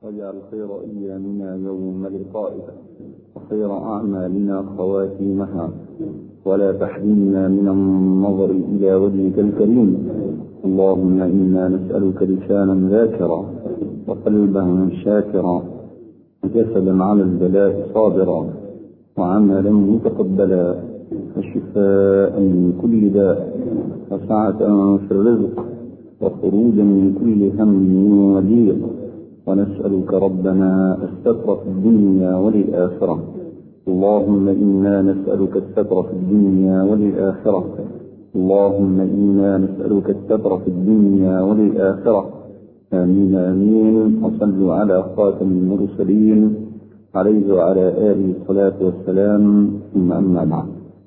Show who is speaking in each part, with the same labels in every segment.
Speaker 1: واجعل خير أيامنا يوم لقائك وخير أعمالنا خواتيمها ولا تحرمنا من النظر إلى وجهك الكريم اللهم إنا نسألك لسانا ذاكرا وقلبا شاكرا وجسدا على البلاء صابرا وعملا متقبلا وشفاء من كل داء وسعة في الرزق وخروجا من كل هم وضيق ونسألك ربنا الستر في الدنيا وللآخرة اللهم إنا نسألك الستر في الدنيا وللآخرة اللهم إنا نسألك الستر في الدنيا وللآخرة آمين آمين وصلوا على خاتم المرسلين عليه وعلى آله الصلاة والسلام ثم أما بعد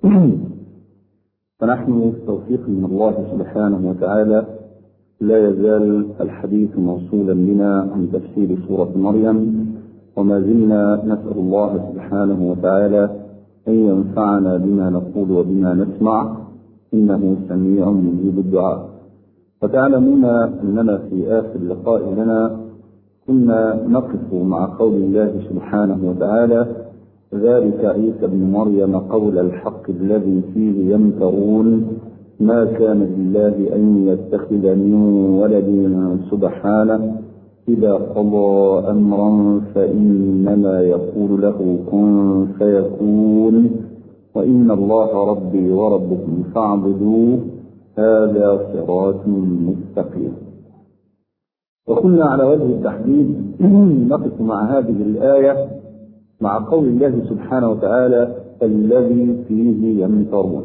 Speaker 1: فنحن في توفيق من الله سبحانه وتعالى لا يزال الحديث موصولا بنا عن تفسير سورة مريم وما زلنا نسأل الله سبحانه وتعالى أن ينفعنا بما نقول وبما نسمع إنه سميع مجيب الدعاء وتعلمون أننا في آخر لقاء لنا كنا نقف مع قول الله سبحانه وتعالى ذلك عيسى ابن مريم قول الحق الذي فيه يمترون ما كان لله أن يتخذ من ولد سبحانه إذا قضى أمرا فإنما يقول له كن فيكون وإن الله ربي وربكم فاعبدوه هذا صراط مستقيم وكنا على وجه التحديد نقف مع هذه الآية مع قول الله سبحانه وتعالى الذي فيه يمترون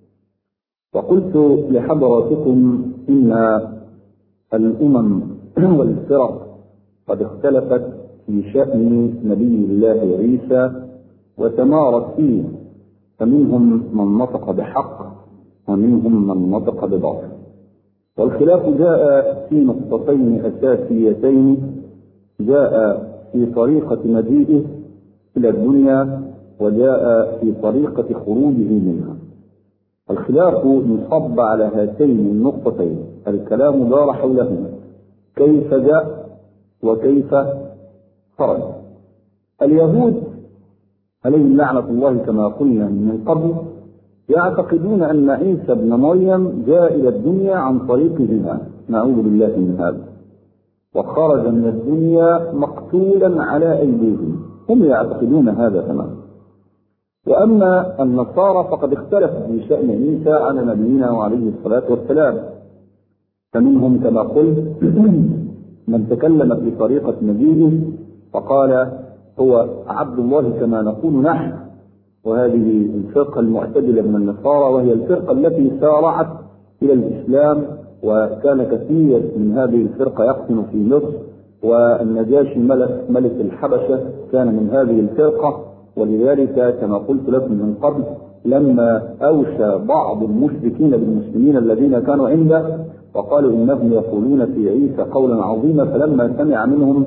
Speaker 1: وقلت لحضراتكم إن الأمم والفرق قد اختلفت في شأن نبي الله عيسى وتمارت فيه فمنهم من نطق بحق ومنهم من نطق بباطل والخلاف جاء في نقطتين أساسيتين جاء في طريقة مجيئه إلى الدنيا وجاء في طريقة خروجه منها الخلاف يصب على هاتين النقطتين الكلام دار حولهما كيف جاء وكيف خرج اليهود عليهم لعنة الله كما قلنا من قبل يعتقدون أن عيسى ابن مريم جاء إلى الدنيا عن طريق زنا نعوذ بالله من هذا وخرج من الدنيا مقتولا على أيديهم هم يعتقدون هذا تماما وأما النصارى فقد اختلفوا في شأن عيسى على نبينا وعليه الصلاة والسلام فمنهم كما قلت من تكلم في طريقة نبيه فقال هو عبد الله كما نقول نحن وهذه الفرقة المعتدلة من النصارى وهي الفرقة التي سارعت إلى الإسلام وكان كثير من هذه الفرقة يقطن في مصر والنجاشي ملك ملك الحبشة كان من هذه الفرقة ولذلك كما قلت لكم من قبل لما أوشى بعض المشركين بالمسلمين الذين كانوا عنده وقالوا إنهم يقولون في عيسى قولا عظيما فلما سمع منهم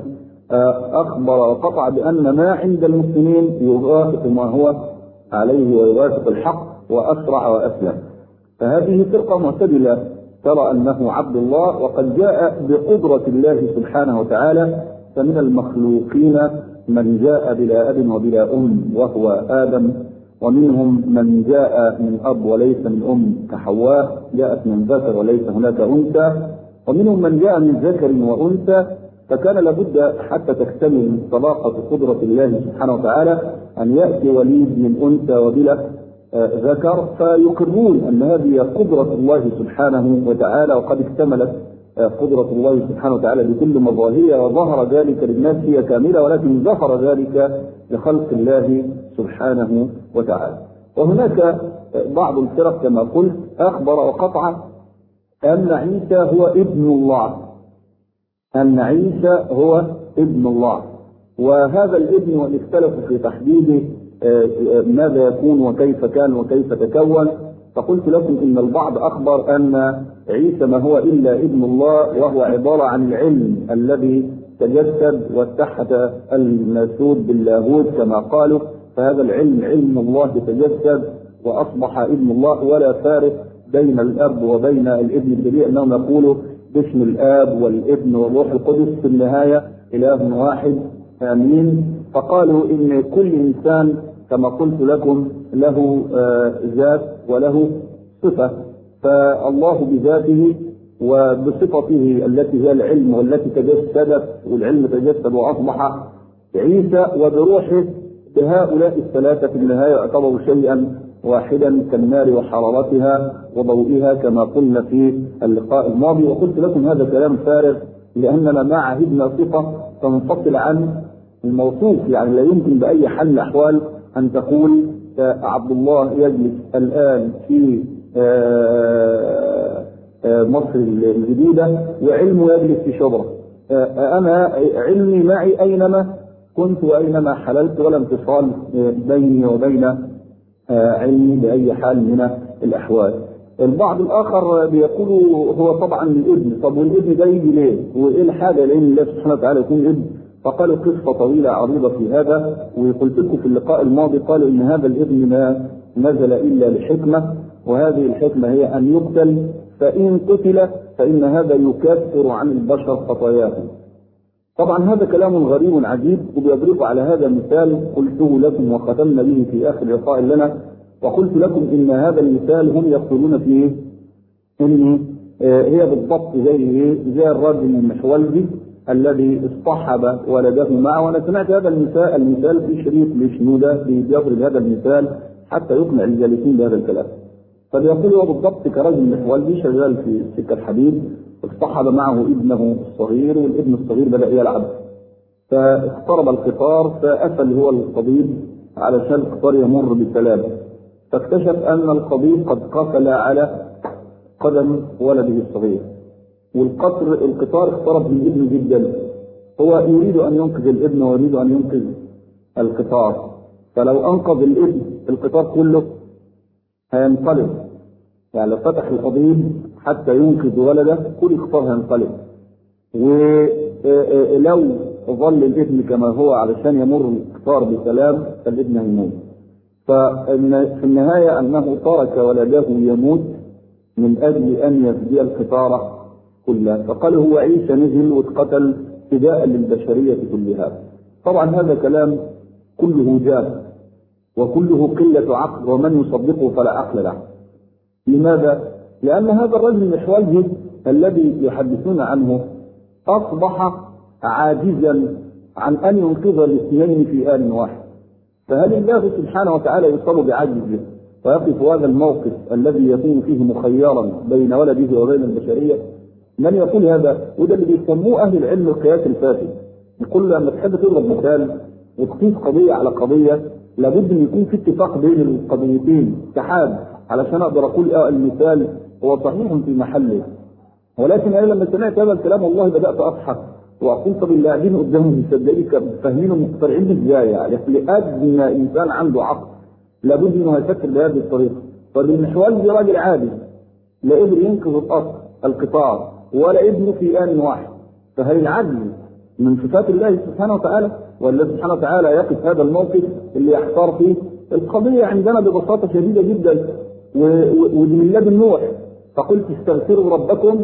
Speaker 1: أخبر وقطع بأن ما عند المسلمين يوافق ما هو عليه ويوافق الحق وأسرع وأسلم فهذه فرقة معتدلة ترى أنه عبد الله وقد جاء بقدرة الله سبحانه وتعالى فمن المخلوقين من جاء بلا أب وبلا أم وهو آدم ومنهم من جاء من أب وليس من أم كحواء جاءت من ذكر وليس هناك أنثى ومنهم من جاء من ذكر وأنثى فكان لابد حتى تكتمل طلاقة قدرة الله سبحانه وتعالى أن يأتي وليد من أنثى وبلا ذكر فيقرون أن هذه قدرة الله سبحانه وتعالى وقد اكتملت قدرة الله سبحانه وتعالى بكل مظاهرها وظهر ذلك للناس هي كاملة ولكن ظهر ذلك لخلق الله سبحانه وتعالى وهناك بعض الفرق كما قلت أخبر وقطع أن عيسى هو ابن الله أن عيسى هو ابن الله وهذا الابن وإن اختلفوا في تحديده ماذا يكون وكيف كان وكيف تكون فقلت لكم ان البعض اخبر ان عيسى ما هو الا ابن الله وهو عباره عن العلم الذي تجسد واتحد الناسوت باللاهوت كما قالوا فهذا العلم علم الله تجسد واصبح ابن الله ولا فارق بين الاب وبين الابن الجليل انهم يقولوا باسم الاب والابن والروح القدس في النهايه إله واحد آمين فقالوا إن كل إنسان كما قلت لكم له ذات وله صفة فالله بذاته وبصفته التي هي العلم والتي تجسدت والعلم تجسد وأصبح عيسى وبروحه بهؤلاء الثلاثة في النهاية يعتبروا شيئا واحدا كالنار وحرارتها وضوئها كما قلنا في اللقاء الماضي وقلت لكم هذا كلام فارغ لأننا ما عهدنا صفة تنفصل عن الموصوف يعني لا يمكن بأي حال من الأحوال أن تقول عبد الله يجلس الآن في مصر الجديدة وعلمه يجلس في شبرا أنا علمي معي أينما كنت وأينما حللت ولا انفصال بيني وبين علمي بأي حال من الأحوال البعض الآخر بيقول هو طبعا الابن طب والابن ده يجي ليه؟ وإيه الحاجة لأن الله سبحانه وتعالى يكون ابن فقالوا قصة طويلة عريضة في هذا وقلت لكم في اللقاء الماضي قالوا إن هذا الابن ما نزل إلا لحكمة وهذه الحكمة هي أن يقتل فإن قتل فإن هذا يكفر عن البشر خطاياهم طبعا هذا كلام غريب عجيب وبيضرب على هذا المثال قلته لكم وختمنا به في اخر لقاء لنا وقلت لكم ان هذا المثال هم يقولون فيه ان هي بالضبط زي زي الرجل المحولجي الذي اصطحب ولده معه وانا سمعت هذا المثال المثال في شريط لشنوده بيضرب هذا المثال حتى يقنع الجالسين بهذا الكلام فبيقول هو بالضبط كرجل محولجي شغال في سكه الحديد اصطحب معه ابنه الصغير والابن الصغير بدا يلعب فاقترب القطار فقفل هو القضيب علشان القطار يمر بسلام فاكتشف ان القضيب قد قفل على قدم ولده الصغير والقطر القطار اقترب من ابنه جدا هو يريد ان ينقذ الابن ويريد ان ينقذ القطار فلو انقذ الابن القطار كله هينقلب يعني لو فتح القضيب حتى ينقذ ولده كل قطار هينقلب ولو ظل الابن كما هو علشان يمر القطار بسلام فالابن هيموت ففي النهاية أنه ترك ولده يموت من أجل أن يفدي القطار كلها فقال هو عيسى نزل واتقتل فداء للبشرية كلها طبعا هذا كلام كله جاب وكله قلة عقل ومن يصدقه فلا عقل له لماذا؟ لأن هذا الرجل المحولجي الذي يحدثون عنه أصبح عاجزا عن أن ينقذ الاثنين في آن واحد فهل الله سبحانه وتعالى يصاب بعجزه ويقف هذا الموقف الذي يكون فيه مخيرا بين ولده وبين البشرية من يقول هذا وده اللي بيسموه أهل العلم القياس الفاسد يقول لما تحب تضرب مثال وتقيس قضية على قضية لابد ان يكون في اتفاق بين القضيتين اتحاد علشان اقدر اقول اه المثال هو صحيح في محله ولكن انا لما سمعت هذا الكلام والله بدات اضحك واقول طب اللي قاعدين قدامهم مصدقين فاهمين مقتنعين ازاي يعني لادنى انسان عنده عقل لابد انه يفكر بهذه الطريقه طب المحوال ده راجل عادي لا قدر ينقذ القصر القطار ولا ابنه في ان واحد فهل العدل من صفات الله سبحانه وتعالى والله سبحانه وتعالى يقف هذا الموقف اللي يحتار فيه القضية عندنا ببساطة شديدة جدا ودي من لدن نوح فقلت استغفروا ربكم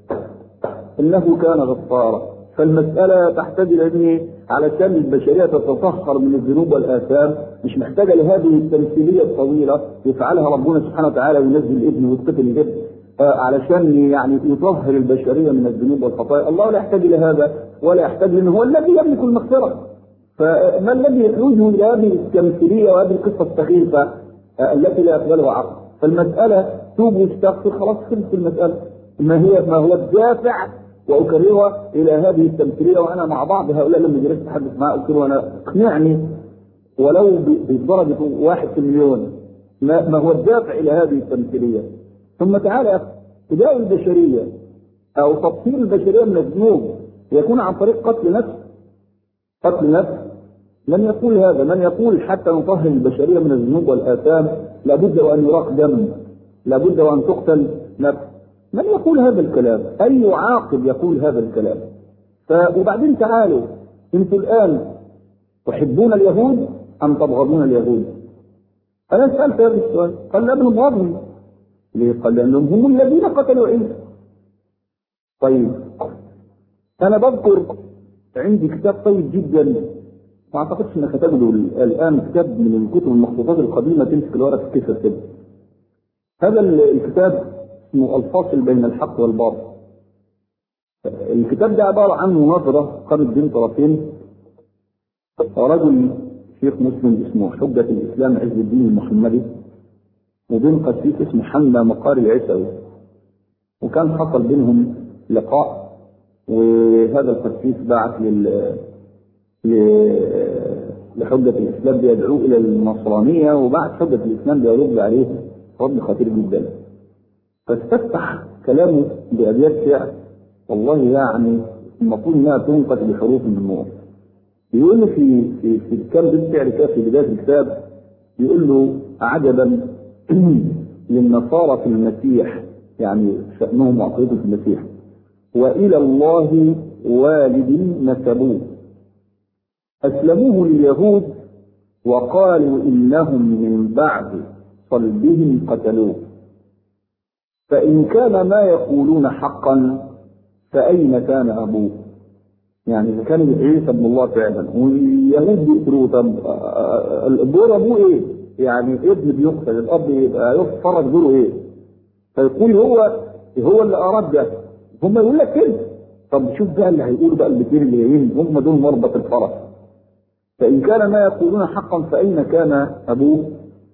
Speaker 1: انه كان غفارا فالمسألة تحتاج إلى علشان البشرية تتطهر من الذنوب والآثام مش محتاجة لهذه التمثيلية الطويلة يفعلها ربنا سبحانه وتعالى وينزل الابن ويتقتل الابن علشان يعني يطهر البشرية من الذنوب والخطايا الله لا يحتاج إلى هذا ولا يحتاج لأنه هو الذي يملك المغفرة فما الذي يخرجه إلى هذه التمثيلية وهذه القصة السخيفة التي لا يقبلها عقل فالمسألة توب واستغفر خلاص خلصت المسألة ما هي ما هو الدافع واكررها الى هذه التمثيليه وانا مع بعض هؤلاء لما جلست اتحدث معاه قلت له انا اقنعني ولو بدرجه واحد في المليون ما, ما هو الدافع الى هذه التمثيليه ثم تعالى يا اخي فداء البشريه او تطهير البشريه من الذنوب يكون عن طريق قتل نفس قتل نفس من يقول هذا من يقول حتى نطهر البشريه من الذنوب والاثام لابد وان يراق دم لابد وان تقتل نفس من يقول هذا الكلام؟ أي عاقل يقول هذا الكلام؟ ف... وبعدين تعالوا انتوا الآن تحبون اليهود أم تبغضون اليهود؟ أنا سألت هذا السؤال قال لا بنبغضهم ليه؟ قال لأنهم هم الذين قتلوا عيسى طيب أنا بذكر عندي كتاب طيب جدا ما اعتقدش انك هتجده الان كتاب من الكتب المخطوطات القديمه تمسك الورق تكسر كده هذا الكتاب اسمه الفاصل بين الحق والباطل الكتاب ده عباره عن مناظره قامت بين طرفين رجل شيخ مسلم اسمه حجة الإسلام عز الدين المحمدي وبين قسيس اسمه حمد مقاري العيسوي وكان حصل بينهم لقاء وهذا القسيس بعث لل لحجة الإسلام بيدعوه إلى النصرانية وبعد حجة الإسلام بيرد عليه رد خطير جدا فاستفتح كلامه بأبيات شعر والله يعني المفروض إنها تنقذ بحروف من نور بيقول له في في في كام بيت شعر كده في بداية الكتاب بيقول له عجبا للنصارى في المسيح يعني شأنهم وعقيدتهم في المسيح وإلى الله والد نسبوه أسلموه اليهود وقالوا إنهم من بعد صلبهم قتلوه فإن كان ما يقولون حقا فأين كان أبوه؟ يعني إذا كان عيسى ابن الله فعلا واليهود بيقتلوه طب دور أبوه إيه؟ يعني ابن بيقتل الأب يبقى يفرج دوره إيه؟ فيقول هو هو اللي أراد ده هم يقول لك كده طب شوف بقى اللي هيقولوا بقى الاثنين اللي جايين هم دول مربط الفرس فإن كان ما يقولون حقا فأين كان أبوه؟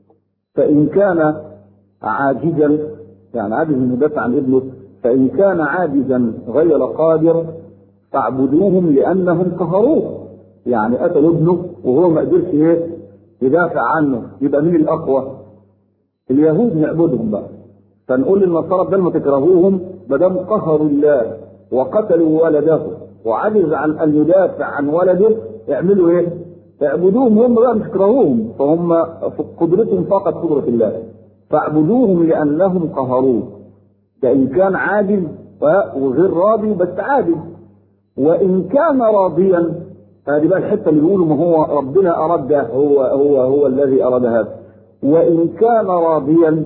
Speaker 1: فإن كان عاجزا يعني عاجز من يدافع عن ابنه فإن كان عاجزا غير قادر فاعبدوهم لأنهم قهروه يعني قتلوا ابنه وهو ما قدرش ايه يدافع عنه يبقى مين الأقوى؟ اليهود نعبدهم بقى فنقول للنصارى بدل ما تكرهوهم ما دام قهروا الله وقتلوا ولده وعجز عن ان يدافع عن ولده يعملوا ايه؟ اعبدوهم هم بقى مش تكرهوهم فهم قدرتهم فقط قدرة الله فاعبدوهم لأنهم قهروه فإن كان عاجز وغير راضي بس عاجز وإن كان راضيا هذه بقى الحتة اللي بيقولوا ما هو ربنا أراد ده هو هو هو الذي أراد هذا وإن كان راضيا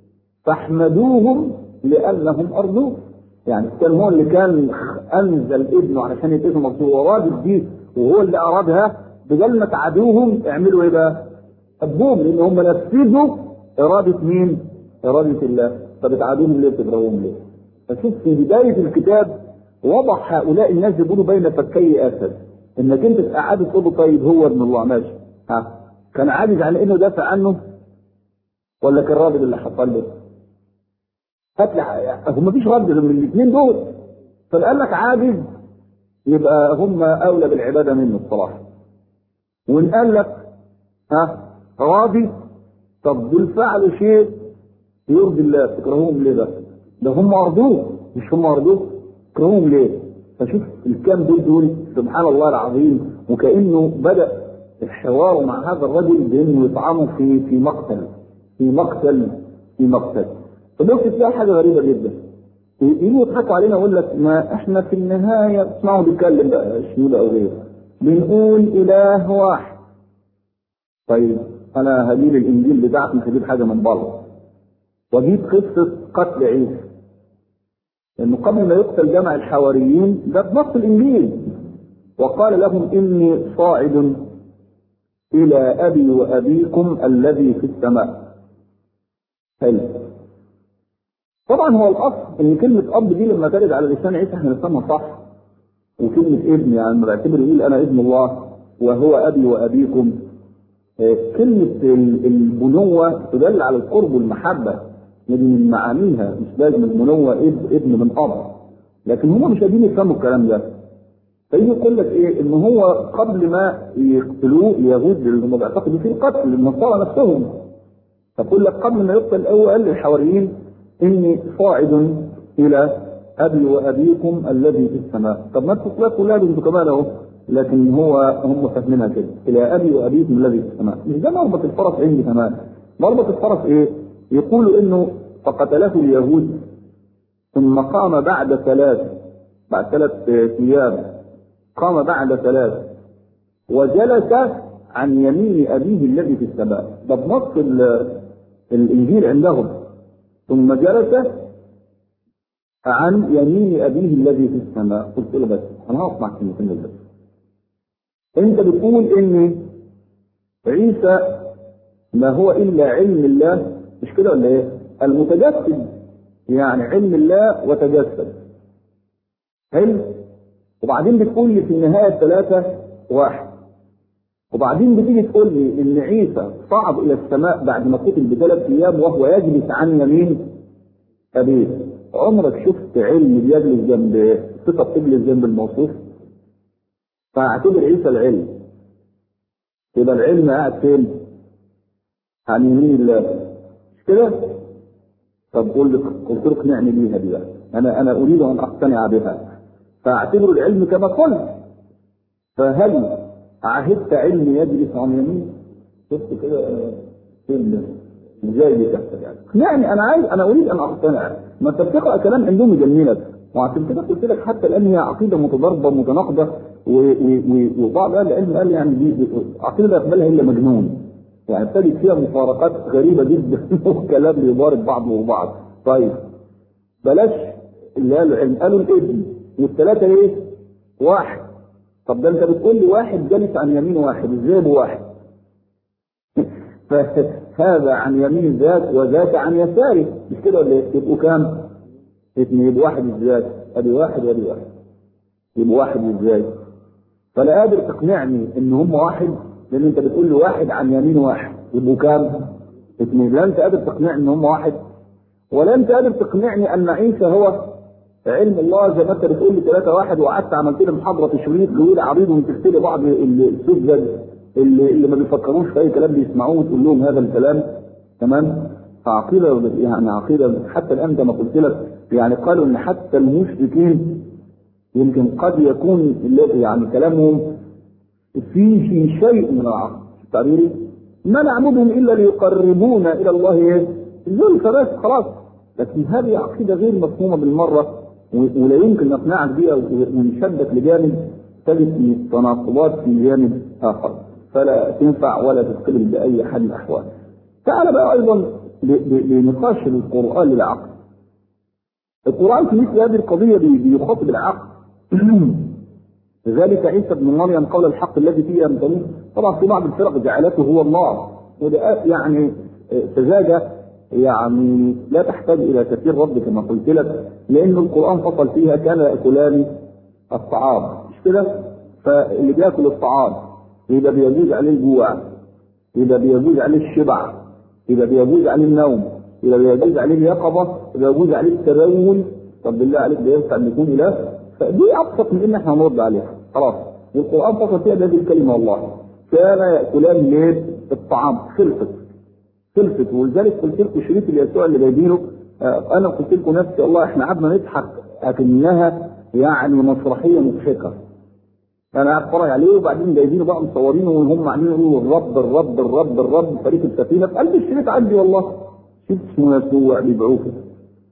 Speaker 1: فاحمدوهم لأنهم أرضوه يعني كان هو اللي كان أنزل ابنه علشان يتقسم مقصود وراضي دي وهو اللي أرادها بدل ما تعادوهم اعملوا ايه بقى؟ حبوهم لان هم نفذوا اراده مين؟ اراده الله فبتعادوهم ليه بتكرهوهم ليه؟ فشوف في بدايه الكتاب وضح هؤلاء الناس بيقولوا بين فكي اسد انك انت تبقى عادي تقول له طيب هو ابن الله ماشي ها كان عاجز على انه يدافع عنه ولا كان راضي باللي حصل له؟ هات لي هو مفيش رد من الاثنين دول فقال لك عاجز يبقى هم اولى بالعباده منه الصراحه وان قال لك ها راضي طب دول فعلوا شيء يرضي الله تكرهوهم ليه ده؟ ده هم ارضوه مش هم ارضوه تكرهوهم ليه؟ فشوف الكام دول دول سبحان الله العظيم وكانه بدا الحوار مع هذا الرجل بانه يطعنه في في مقتل في مقتل في مقتل فبص تلاقي حاجه غريبه جدا يجوا يضحكوا علينا يقول لك ما احنا في النهايه اسمعوا بيتكلم بقى شيوله او غيره بنقول اله واحد طيب انا هجيب الانجيل بتاعك مش هجيب حاجه من بره واجيب قصه قتل عيسى لانه قبل ما يقتل جمع الحواريين ده بنص الانجيل وقال لهم اني صاعد الى ابي وابيكم الذي في السماء حلو طبعا هو الاصل ان كلمه اب دي لما ترد على لسان عيسى احنا نفهمها صح وكلمة ابن يعني لما بعتبر يقول أنا ابن الله وهو أبي وأبيكم كلمة البنوة تدل على القرب والمحبة من معانيها مش لازم البنوة ابن من أب لكن هم مش قادرين يفهموا الكلام ده فيجي يقول لك ايه ان هو قبل ما يقتلوه اليهود اللي هم بيعتقدوا فيه القتل النصارى نفسهم فقول لك قبل ما يقتل الاول قال للحواريين اني صاعد الى ابي وابيكم الذي في السماء طب ما التصوير كلها انتوا كمان اهو لكن هو هم فاهمينها كده الى ابي وابيكم الذي في السماء مش ده مربط الفرس عندي كمان مربط الفرس ايه يقول انه فقتله اليهود ثم قام بعد ثلاث بعد ثلاث ايام قام بعد ثلاث وجلس عن يمين ابيه الذي في السماء ده بنص الانجيل عندهم ثم جلس عن يمين ابيه الذي في السماء قلت له بس انا هسمع كلمتين بس انت بتقول ان عيسى ما هو الا علم الله مش كده ولا ايه؟ المتجسد يعني علم الله وتجسد حلو وبعدين بتقول لي في النهايه الثلاثه واحد وبعدين بتيجي تقول لي ان عيسى صعد الى السماء بعد ما قتل بثلاث ايام وهو يجلس عن يمين ابيه عمرك شفت علم بيجلس جنب صفه بتجلس جنب الموصوف فاعتبر عيسى العلم يبقى العلم قاعد فين؟ عن يمين الله مش كده؟ طب قول لك قلت لك اقنعني بيها دي بقى انا انا اريد ان اقتنع بها فاعتبر العلم كما قلت فهل عهدت علم يجلس عن يمين؟ شفت كده فين ازاي دي تحصل يعني؟ اقنعني انا عايز انا اريد ان اقتنع ما انت بتقرا كلام عندهم يجننك وعشان كده قلت لك حتى الان هي عقيده متضاربه متناقضه وبعض اهل العلم قال يعني دي دي عقيده لا يقبلها الا مجنون يعني ابتدت فيها مفارقات غريبه جدا وكلام بيضارب بعضه وبعض طيب بلاش اللي قالوا العلم قالوا الابن والثلاثه ايه؟ واحد طب ده انت بتقول لي واحد جالس عن يمين واحد ازاي بواحد؟ فهذا عن يمين ذات وذاك عن يساره مش كده ولا ايه؟ يبقوا كام؟ اثنين يبقوا واحد ازاي؟ ادي واحد وادي واحد يبقوا واحد ازاي؟ فلا قادر تقنعني ان هم واحد لان انت بتقول لي واحد عن يمين واحد يبقوا كام؟ اثنين لا انت قادر تقنعني ان هم واحد ولا انت قادر تقنعني ان عيسى هو علم الله زي ما انت بتقول لي ثلاثة واحد وقعدت عملت لي محاضرة تشريط طويل عريض وتحكي لي بعض السذج اللي, اللي ما بيفكروش في اي كلام بيسمعوه وتقول لهم هذا الكلام تمام فعقيدة يعني عقيدة حتى الان زي ما قلت لك يعني قالوا ان حتى المشركين يمكن قد يكون يعني كلامهم فيه شيء من العقل تعبيري ما نعبدهم الا ليقربونا الى الله ايه؟ زلفى بس خلاص لكن هذه عقيده غير مفهومه بالمره ولا يمكن نقنعك بها ونشدك لجانب تجد في تناقضات في جانب اخر فلا تنفع ولا تستقبل باي حال من الاحوال. تعال بقى ايضا لنقاش القران للعقل. القران في مثل هذه القضيه بيخاطب العقل. لذلك عيسى بن مريم قول الحق الذي فيه يمتنون طبعا في بعض الفرق جعلته هو الله وده يعني سذاجه يعني لا تحتاج الى كثير رد كما قلت لك لان القران فصل فيها كان ياكلان الطعام مش كده؟ فاللي بياكل الطعام يبقى بيجوز عليه الجوع يبقى بيجوز عليه الشبع يبقى بيجوز عليه النوم يبقى بيجوز عليه اليقظه يبقى بيجوز عليه التبول طب بالله عليك ده ينفع ان يكون اله؟ فدي ابسط من ان احنا نرد عليها خلاص القران فصل فيها هذه الكلمه والله كان ياكلان ليه؟ الطعام خلصت خلصت ولذلك قلت لكم شريط اليسوع اللي جايبينه آه انا قلت لكم نفسي والله احنا قعدنا نضحك اكنها يعني مسرحيه مضحكه انا قاعد اتفرج عليه وبعدين جايبينه بقى مصورينه وهم عاملين يقولوا الرب الرب الرب الرب فريق السفينه في قلب الشريط عندي والله شوف اسمه يسوع بيبيعوه كده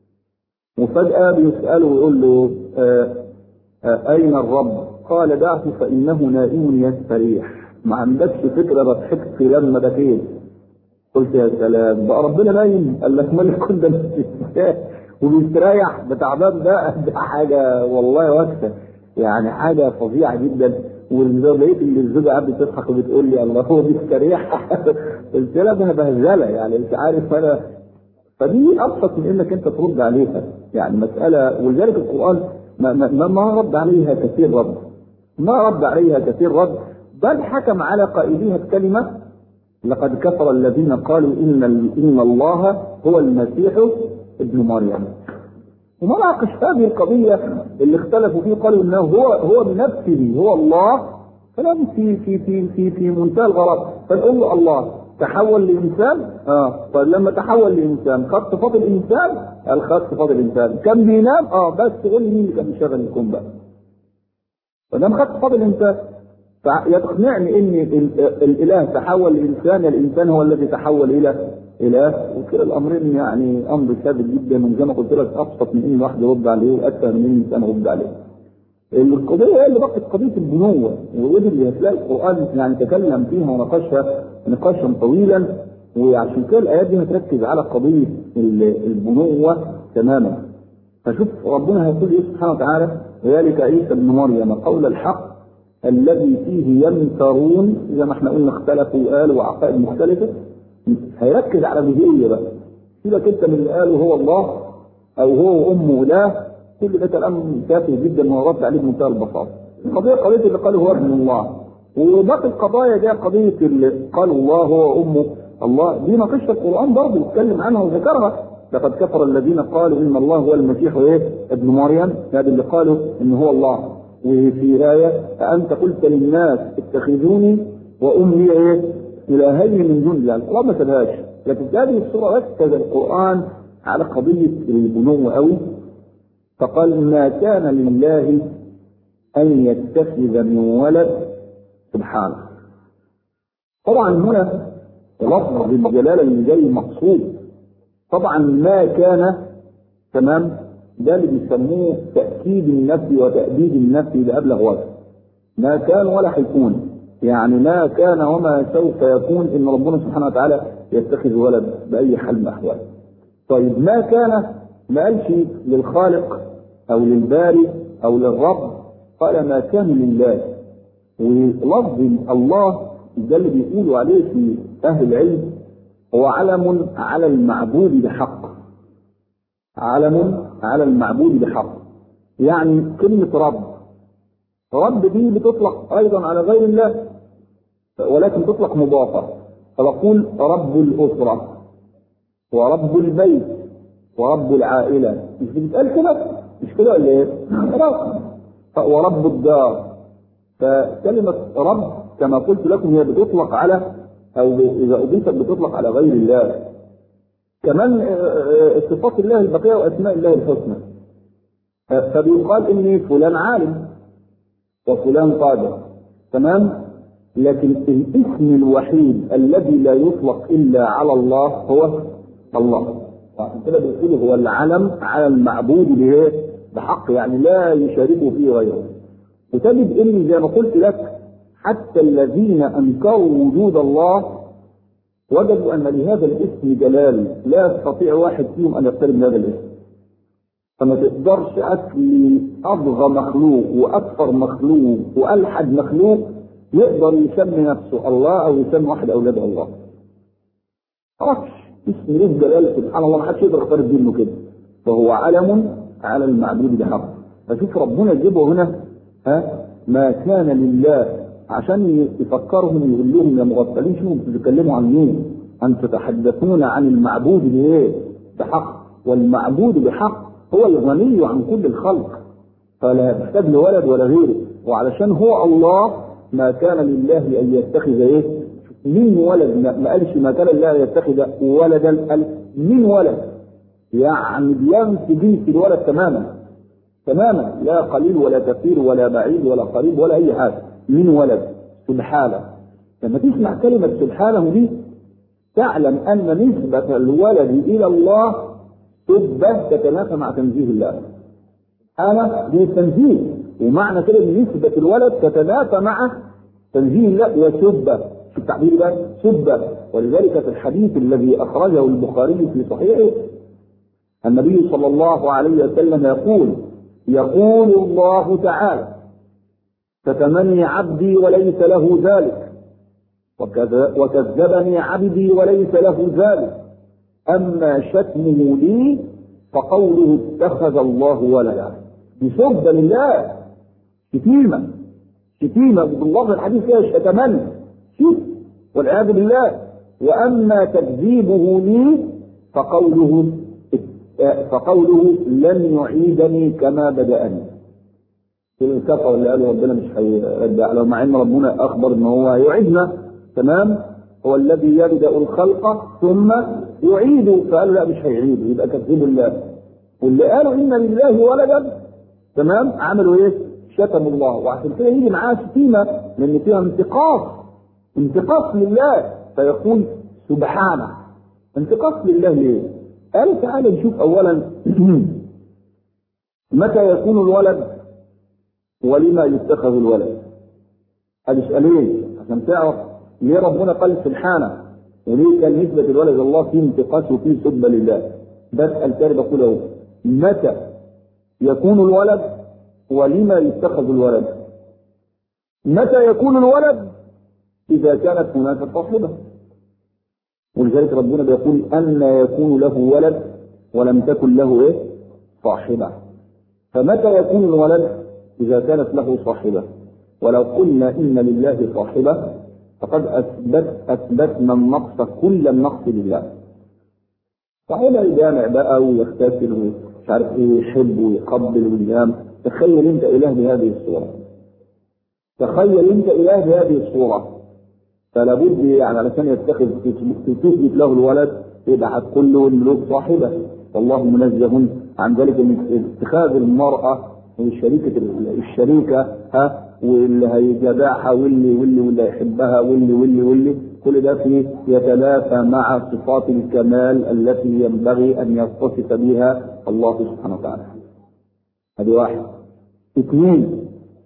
Speaker 1: وفجاه بيساله ويقول له آه آه اين الرب؟ قال دعه فانه نائم يستريح ما عندكش فكره ضحكت لما بكيت قلت يا سلام بقى ربنا نايم قال لك مالك كل ده وبيستريح ده تعبان ده ده حاجه والله واسفه يعني حاجه فظيعه جدا ولقيت اللي الزوجه قاعده تضحك وبتقول لي الله هو بيستريح قلت لها ده بهزله يعني انت عارف انا فدي ابسط من انك انت ترد عليها يعني مساله ولذلك القران ما, ما, ما رد عليها كثير رد ما رد عليها كثير رد بل حكم على قائليها بكلمه لقد كفر الذين قالوا ان ان الله هو المسيح ابن مريم وما ناقش هذه القضيه اللي اختلفوا فيه قالوا انه هو هو بنفسه هو الله كلام في في في في في منتهى الغرض فنقول له الله تحول لانسان اه طيب لما تحول لانسان خد صفات الانسان قال خد صفات الانسان كان بينام اه بس تقول لي مين اللي كان بيشغل الكون بقى فدام خد صفات الانسان يقنعني ان الاله تحول لانسان الانسان هو الذي تحول الى اله وكلا الامرين يعني امر ثابت جدا وزي ما قلت لك ابسط من ان واحد يرد عليه واكثر من ان انسان يرد عليه. القضيه هي اللي بقت قضيه البنوه ودي اللي هتلاقي القران يعني تكلم فيها وناقشها نقاشا طويلا وعشان كده الايات دي هتركز على قضيه البنوه تماما. فشوف ربنا هيقول ايه سبحانه وتعالى ذلك عيسى ابن مريم قول الحق الذي فيه يمترون زي ما احنا قلنا اختلفوا وقالوا وعقائد مختلفه هيركز على الهويه بقى سيبك انت من اللي قاله هو الله او هو امه لا كل ده كلام تافه جدا ورد عليه بمنتهى البساطه القضيه قضيه اللي قاله هو ابن الله وباقي القضايا دي قضيه اللي قال الله هو امه الله دي ناقشها القران برضه بيتكلم عنها وذكرها لقد كفر الذين قالوا ان الله هو المسيح ايه ابن مريم هذا اللي قالوا ان هو الله وفي آية أنت قلت للناس اتخذوني وأمي إيه؟ إلهين من دون الله، الله ما سابهاش، لكن في هذه الصورة ركز القرآن على قضية البنو قوي فقال ما كان لله أن يتخذ من ولد سبحانه. طبعا هنا لفظ الجلالة اللي جاي مقصود طبعا ما كان تمام ده اللي بيسموه تأكيد النفي وتأبيد النفي لأبلغ وجه. ما كان ولا هيكون. يعني ما كان وما سوف يكون إن ربنا سبحانه وتعالى يتخذ ولد بأي حال من الأحوال. طيب ما كان ما قالش للخالق أو للباري أو للرب قال ما كان لله. ولفظ الله ده اللي بيقولوا عليه في أهل العلم هو علم على المعبود بحق. علم على المعبود بحق يعني كلمة رب رب دي بتطلق أيضا على غير الله ولكن تطلق مضافة فنقول رب الأسرة ورب البيت ورب العائلة مش بتتقال كده مش كده ولا ايه؟ خلاص ورب الدار فكلمة رب كما قلت لكم هي بتطلق على أو إذا أضيفت بتطلق على غير الله كمان صفات الله البقية وأسماء الله الحسنى فبيقال إن فلان عالم وفلان قادر تمام لكن الاسم الوحيد الذي لا يطلق إلا على الله هو الله عشان كده بيقول هو العلم على المعبود به بحق يعني لا يشاركه فيه غيره وتجد ان زي ما قلت لك حتى الذين انكروا وجود الله وجدوا ان لهذا الاسم جلال لا يستطيع واحد فيهم ان يقترب من هذا الاسم فما تقدرش اكل اضغى مخلوق واكثر مخلوق والحد مخلوق يقدر يسمي نفسه الله او يسمي واحد اولاد الله معرفش اسم له جلال سبحان الله ما حدش يقدر يقترب منه كده فهو علم على المعبود بحق فشوف ربنا يجيبه هنا ها ما كان لله عشان يفكرهم يقول لهم يا مغفلين شوفوا بتتكلموا عن مين؟ أن تتحدثون عن المعبود بإيه؟ بحق والمعبود بحق هو الغني عن كل الخلق فلا يحتاج لولد ولا غيره وعلشان هو الله ما كان لله أن يتخذ إيه؟ من ولد ما قالش ما كان لله أن يتخذ ولدا قال من ولد يعني بينفي جنس الولد تماما تماما لا قليل ولا كثير ولا بعيد ولا قريب ولا اي حاجه من ولد سبحانه لما تسمع كلمه سبحانه دي تعلم ان نسبه الولد الى الله تبه تتنافى مع تنزيه الله سبحانه دي التنزيه ومعنى كده ان نسبه الولد تتنافى مع تنزيه الله وسبه في التعبير ده سبه ولذلك في الحديث الذي اخرجه البخاري في صحيحه النبي صلى الله عليه وسلم يقول يقول الله تعالى فتمني عبدي وليس له ذلك وكذبني عبدي وليس له ذلك أما شتمه لي فقوله اتخذ الله ولدا بسب لله شتيمة شتيمة بالله الحديث فيها شتمني شوف والعياذ بالله وأما تكذيبه لي فقوله فقوله لن يعيدني كما بدأني الكفر اللي قالوا ربنا مش هيرجع له مع ان ربنا اخبر ان هو هيعيدنا تمام هو الذي يبدا الخلق ثم يعيد فقالوا لا مش هيعيد يبقى كذبوا الله واللي قالوا ان لله ولدا تمام عملوا ايه؟ شتموا الله وعشان كده يجي معاه شتيمه لان فيها انتقاص انتقاص لله فيقول سبحانه انتقاص لله ليه؟ قال تعالى نشوف اولا متى يكون الولد ولما يتخذ الولد ادي سؤالين عشان تعرف ليه ربنا قال سبحانه وليه كان نسبة الولد الله فيه انتقاص وفيه سبة لله بسأل تاني بقول اهو متى يكون الولد ولما يتخذ الولد متى يكون الولد إذا كانت هناك صاحبة ولذلك ربنا بيقول أن يكون له ولد ولم تكن له إيه؟ صاحبة فمتى يكون الولد إذا كانت له صاحبة ولو قلنا إن لله صاحبة فقد أثبت أثبتنا النقص كل النقص لله صاحبة يجامع بقى ويغتسل ومش عارف ايه ويحب ويقبل وينام تخيل انت اله بهذه الصورة تخيل انت اله بهذه الصورة فلا بد يعني علشان يتخذ تثبت له الولد يبقى هتقول له الملوك صاحبه والله منزه عن ذلك ان اتخاذ المراه شريكة الشريكة ها واللي هيجدعها واللي واللي واللي يحبها واللي واللي واللي كل ده فيه يتلافى مع صفات الكمال التي ينبغي ان يتصف بها الله سبحانه وتعالى. هذه واحد. اثنين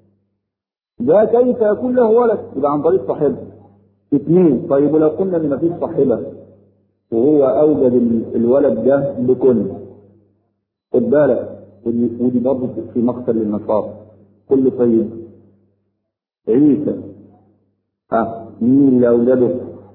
Speaker 1: ده كيف يكون له ولد؟ يبقى عن طريق صاحبه. اثنين طيب ولو قلنا ان مفيش صاحبه وهو اوجد الولد ده بكل خد بالك ودي, ودي برضه في مقتل للنصارى كل طيب عيسى ها مين اللي اوجده؟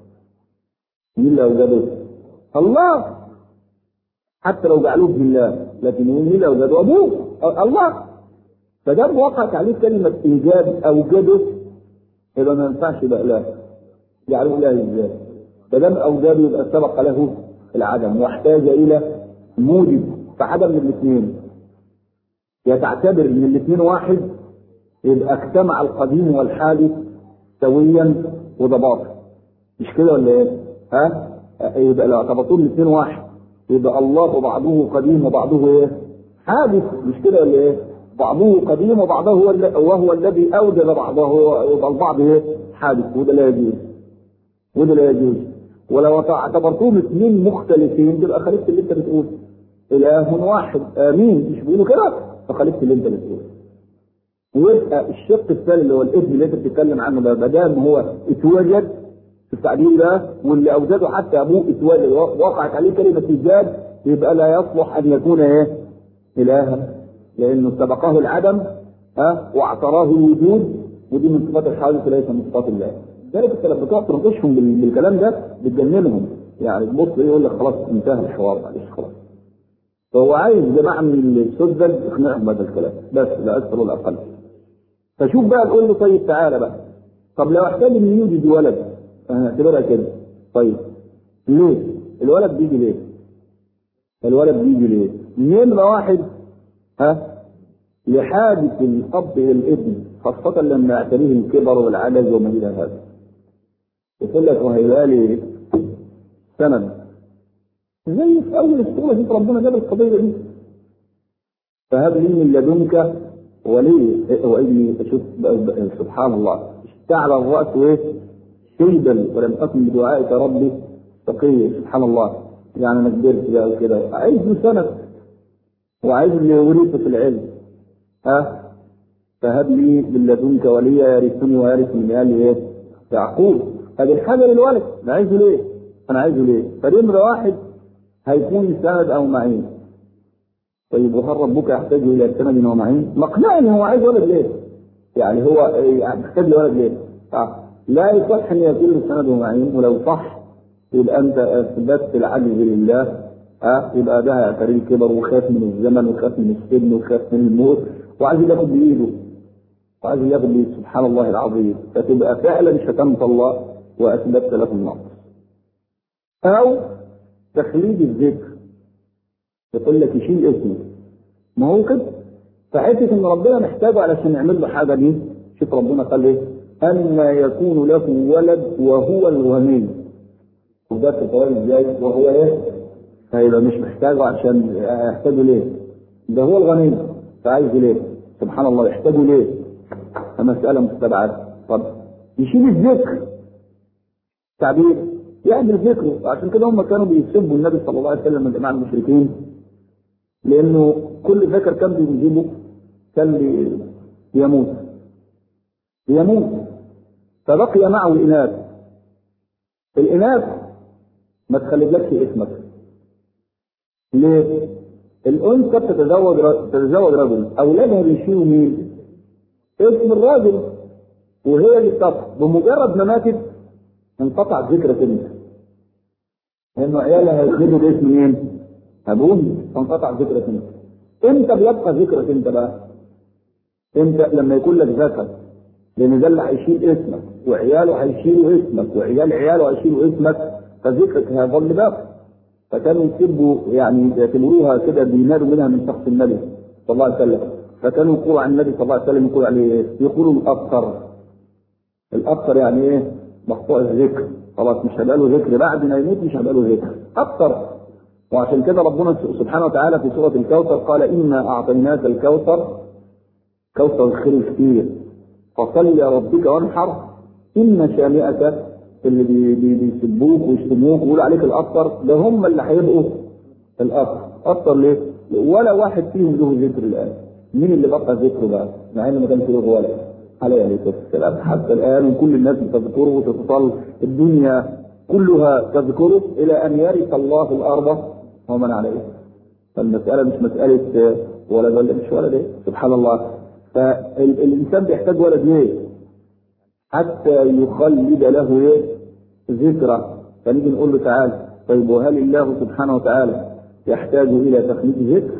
Speaker 1: مين اللي اوجده؟ الله حتى لو جعلوه بالله لكن مين اللي اوجده؟ ابوه الله فدام وقعت عليه كلمه ايجاد اوجده يبقى ما ينفعش يبقى اله جعلوه اله ازاي؟ فدام اوجده يبقى سبق له العدم واحتاج الى موجب فحاجه من الاثنين يا تعتبر ان الاثنين واحد يبقى اجتمع القديم والحادث سويا وده باطل مش كده ولا ايه؟ ها؟ يبقى لو اعتبرتوا الاثنين واحد يبقى الله بعضه قديم وبعضه ايه؟ حادث مش كده ولا ايه؟ بعضه قديم وبعضه هو وهو الذي اوجد بعضه يبقى البعض ايه؟ حادث وده لا يجوز وده لا يجوز ولو اعتبرتهم اثنين مختلفين تبقى خالفت اللي انت بتقوله اله واحد امين مش بيقولوا كده فخالفت اللي انت بتقوله ويبقى الشق الثاني اللي هو الابن اللي انت بتتكلم عنه ده ما دام هو اتوجد في التعليم ده واللي اوجده حتى ابوه اتوجد وقعت عليه كلمه ايجاد يبقى لا يصلح ان يكون ايه؟ الها لانه سبقه العدم ها واعتراه الوجود ودي من صفات الحادث وليس من صفات الله ذلك انت لما تقعد تناقشهم بالكلام ده بتجننهم يعني بص يقول لك خلاص انتهى الحوار معلش خلاص فهو عايز جماعه من السذج يقنعهم بهذا الكلام بس لا اكثر ولا اقل فشوف بقى تقول له طيب تعالى بقى طب لو احتاج ان يوجد ولد هنعتبرها كده طيب ليه؟ الولد بيجي ليه؟ الولد بيجي ليه؟ نمرة واحد ها لحاجة الأب إلى الابن خاصة لما يعتريه الكبر والعجز وما إلى هذا. يقول لك وهيبقى لي سند زي في أول السورة دي ربنا جاب القضية دي. فهب لي من لدنك ولي وإني شوف سبحان الله اشتعل الرأس إيه؟ شيبا ولم أكن بدعائك ربي تقي سبحان الله يعني أنا كبرت بقى وكده عايز له سند وعايز اللي يورثه في العلم ها فهب لي من لدنك وليا يرثني ويرث من آل ايه؟ يعقوب هذه الحاجة للولد أنا عايزه ليه؟ أنا عايزه ليه؟ فنمرة واحد هيكون سند أو معين طيب وهل ربك يحتاج إلى سند ومعين؟ مقنعني هو عايز ولد ليه؟ يعني هو محتاج لولد ليه؟ آه. لا يصح أن يكون له سند ومعين ولو صح يبقى أنت أثبتت العجز لله ها يبقى ده هيعتريه الكبر وخاف من الزمن وخاف من السن وخاف من الموت وعايز ياخد بايده وعايز ياخد بايده سبحان الله العظيم فتبقى فعلا شتمت الله واثبتت له النقص او تخليد الذكر يقول لك يشيل اسمه ما هو كده فحته ان ربنا محتاجه علشان يعمل له حاجه دي شوف ربنا قال ايه أن يكون له ولد وهو الغني وده تتوالي ازاي وهو ايه فيبقى مش محتاجه عشان يحتاجه ليه؟ ده هو الغني فعايزه ليه؟ سبحان الله يحتاجه ليه؟ مسألة مستبعدة طب يشيل الذكر تعبير يعمل ذكره عشان كده هم كانوا بيسبوا النبي صلى الله عليه وسلم من جماعة المشركين لأنه كل ذكر كان بيجيبه كان بيموت بيموت فبقي معه الإناث الإناث ما تخليلكش اسمك ليه؟ الأنثى بتتزوج تتزوج رجل أولادها بيشيلوا مين؟ اسم الراجل وهي اللي بتطلع بمجرد ما ماتت انقطع ذكرك انت لانه عيالها هيسجدوا باسم مين؟ ابوهم فانقطع ذكرك انت امتى بيبقى ذكرك انت بقى؟ امتى لما يكون لك ذكر لان ده اللي هيشيل اسمك وعياله هيشيلوا اسمك وعيال عياله هيشيلوا اسمك فذكرك هيظل باقي فكانوا يسبوا يعني يعتبروها كده بينادوا منها من شخص النبي صلى الله عليه وسلم فكانوا يقولوا عن النبي صلى الله عليه وسلم يقولوا عليه ايه؟ يقولوا الابتر الابتر يعني ايه؟ مقطوع الذكر خلاص مش هيبقى له ذكر بعد ما يموت مش هيبقى له ذكر ابتر وعشان كده ربنا سبحانه وتعالى في سوره الكوثر قال انا اعطيناك الكوثر كوثر الخير كتير فصل لربك وانحر ان شانئك اللي بي بي بيسبوك ويشتموك ويقولوا عليك الابتر ده هم اللي هيبقوا الابتر ابتر ليه؟ ولا واحد فيهم له ذكر الان مين اللي بقى ذكره بقى؟ مع انه ما كانش له ولد عليه عليه السلام حتى الان وكل الناس بتذكره وتتطل الدنيا كلها تذكره الى ان يرث الله الارض ومن عليها فالمساله مش مساله ولد ولا مش ولد ايه؟ سبحان الله فالانسان بيحتاج ولد ليه؟ حتى يخلد له ايه؟ ذكرى فنيجي نقول له تعالى طيب وهل الله سبحانه وتعالى يحتاج الى تخليد ذكر؟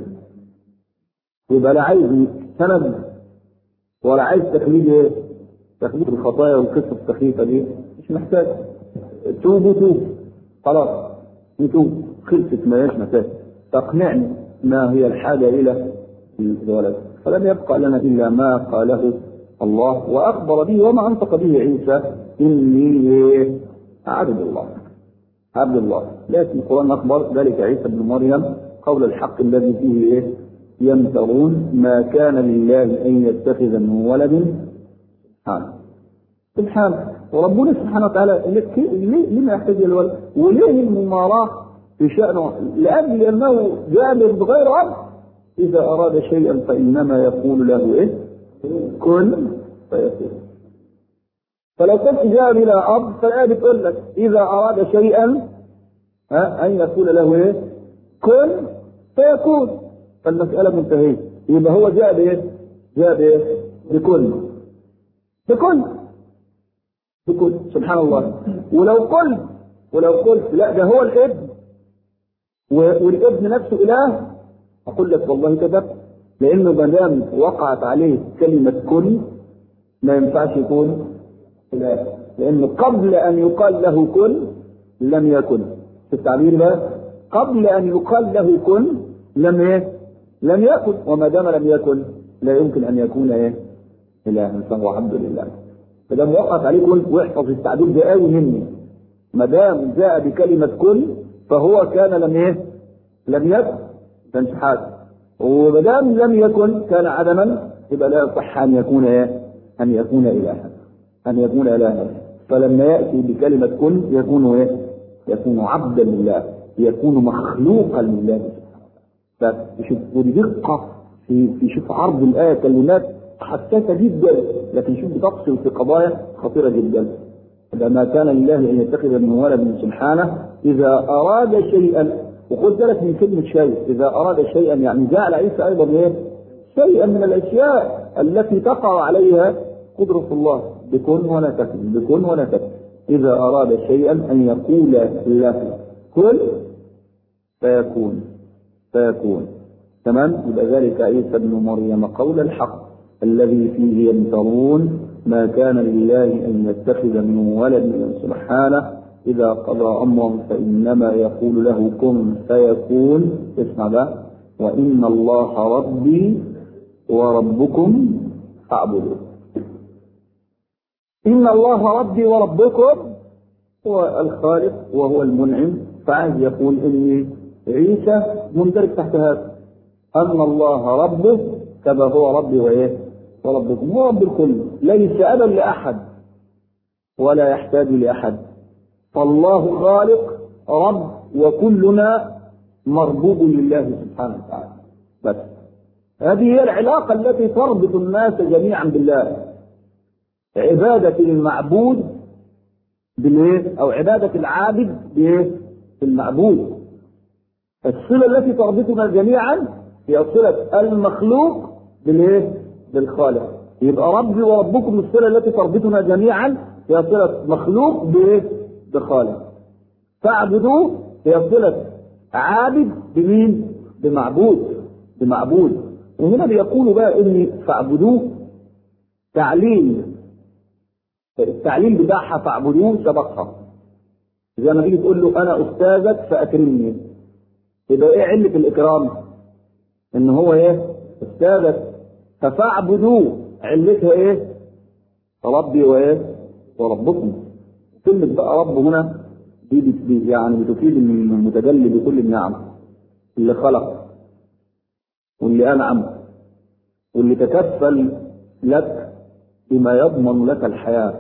Speaker 1: يبقى لا عايز سند ولا عايز تخليد ايه؟ تخليد الخطايا والقصه السخيفه دي مش محتاج توبوا توب خلاص نتوب خلصت ما هيش مسافه تقنعني ما هي الحاجه الى الولد فلم يبقى لنا الا ما قاله الله واخبر به وما انطق به عيسى اني عبد الله عبد الله لكن القران اخبر ذلك عيسى بن مريم قول الحق الذي فيه ايه يمترون ما كان لله ان يتخذ من ولد سبحانه سبحانه وربنا سبحانه وتعالى ليه لما يحتاج الى الولد وليه المماراه في شانه لان لانه جامد بغير امر اذا اراد شيئا فانما يقول له ايه كن فيكون فلو كنت جاء بلا اب فالايه بتقول لك اذا اراد شيئا ها ان يقول له ايه كن فيكون فالمساله منتهيه يبقى هو جاء بايه؟ جاء بايه؟ بكل بكل بكل سبحان الله ولو قلت ولو قلت لا ده هو الابن والابن نفسه اله اقول لك والله كذبت لانه ما دام وقعت عليه كلمه كن ما ينفعش يكون اله لانه قبل ان يقال له كن لم يكن في التعبير ده قبل ان يقال له كن لم ايه لم يكن وما دام لم يكن لا يمكن ان يكون ايه اله فهو عبد لله فده وقعت عليه كن واحفظ التعبير ده قوي مني ما دام جاء بكلمه كن فهو كان لم ايه لم يكن كانش حاجه وما دام لم يكن كان عدما يبقى لا يصح ان يكون ايه ان يكون الها ان يكون الها فلما ياتي بكلمه كن يكون ايه يكون عبدا لله يكون مخلوقا لله فشوف ودي دقة في في شوف عرض الآية كلمات حساسة جدا لكن شوف بتفصل في قضايا خطيرة جدا ما كان لله أن يتخذ من ولد سبحانه إذا أراد شيئا وخد بالك من كلمة شيء إذا أراد شيئا يعني جعل عيسى أيضا إيه؟ شيئا من الأشياء التي تقع عليها قدرة الله بكن ولا تكن بكن ولا تكن إذا أراد شيئا أن يقول له كن فيكون فيكون تمام يبقى ذلك عيسى ابن مريم قول الحق الذي فيه يمترون ما كان لله ان يتخذ من ولد سبحانه اذا قضى امرا فانما يقول له كن فيكون اسمع ده وان الله ربي وربكم فاعبدوه ان الله ربي وربكم هو الخالق وهو المنعم فعايز يقول اني عيسى مندرج تحت هذا أن الله ربه كما هو ربي وإيه؟ وربكم هو رب الكل ليس أبا لأحد ولا يحتاج لأحد فالله خالق رب وكلنا مربوب لله سبحانه وتعالى بس هذه هي العلاقة التي تربط الناس جميعا بالله عبادة المعبود بالإيه؟ أو عبادة العابد بإيه؟ بالمعبود الصلة التي تربطنا جميعا هي صلة المخلوق بالايه؟ بالخالق يبقى ربي وربكم الصلة التي تربطنا جميعا هي صلة مخلوق بإيه؟ بخالق فاعبدوه هي صلة عابد بمين؟ بمعبود بمعبود وهنا بيقولوا بقى ان فاعبدوه تعليل التعليل بتاعها فاعبدوه سبقها زي ما تيجي تقول له انا استاذك فاكرمني يبقى ايه علة الاكرام؟ ان هو ايه؟ استاذك ففاعبدوه علتها ايه؟ ربي وايه؟ وربكم كلمة بقى رب هنا دي بت- يعني بتفيد المتجلي بكل النعم اللي خلق واللي انعم واللي تكفل لك بما يضمن لك الحياه